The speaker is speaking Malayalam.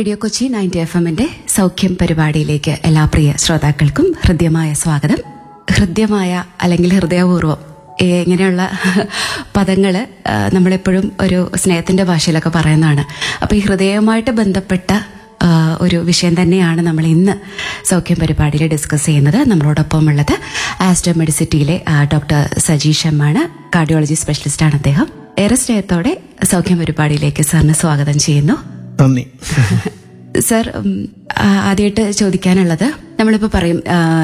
റേഡിയോ കൊച്ചി നയൻറ്റി എഫ് എമ്മിന്റെ സൗഖ്യം പരിപാടിയിലേക്ക് എല്ലാ പ്രിയ ശ്രോതാക്കൾക്കും ഹൃദ്യമായ സ്വാഗതം ഹൃദ്യമായ അല്ലെങ്കിൽ ഹൃദയപൂർവ്വം ഏ, ഇങ്ങനെയുള്ള പദങ്ങള് ആ, നമ്മളെപ്പോഴും ഒരു സ്നേഹത്തിന്റെ ഭാഷയിലൊക്കെ പറയുന്നതാണ് അപ്പൊ ഈ ഹൃദയവുമായിട്ട് ബന്ധപ്പെട്ട ആ, ഒരു വിഷയം തന്നെയാണ് നമ്മൾ ഇന്ന് സൗഖ്യം പരിപാടിയിൽ ഡിസ്കസ് ചെയ്യുന്നത് നമ്മളോടൊപ്പം ഉള്ളത് ആസ്റ്റർ മെഡിസിറ്റിയിലെ ആ, ഡോക്ടർ സജീഷ് എം ആണ് കാർഡിയോളജി സ്പെഷ്യലിസ്റ്റ് ആണ് അദ്ദേഹം ഏറെ സ്നേഹത്തോടെ സൗഖ്യം പരിപാടിയിലേക്ക് സാറിന് സ്വാഗതം ചെയ്യുന്നു നന്ദി സർ ഉം, ആ, ആദ്യമായിട്ട് ചോദിക്കാനുള്ളത് നമ്മളിപ്പോൾ പറയും ആ,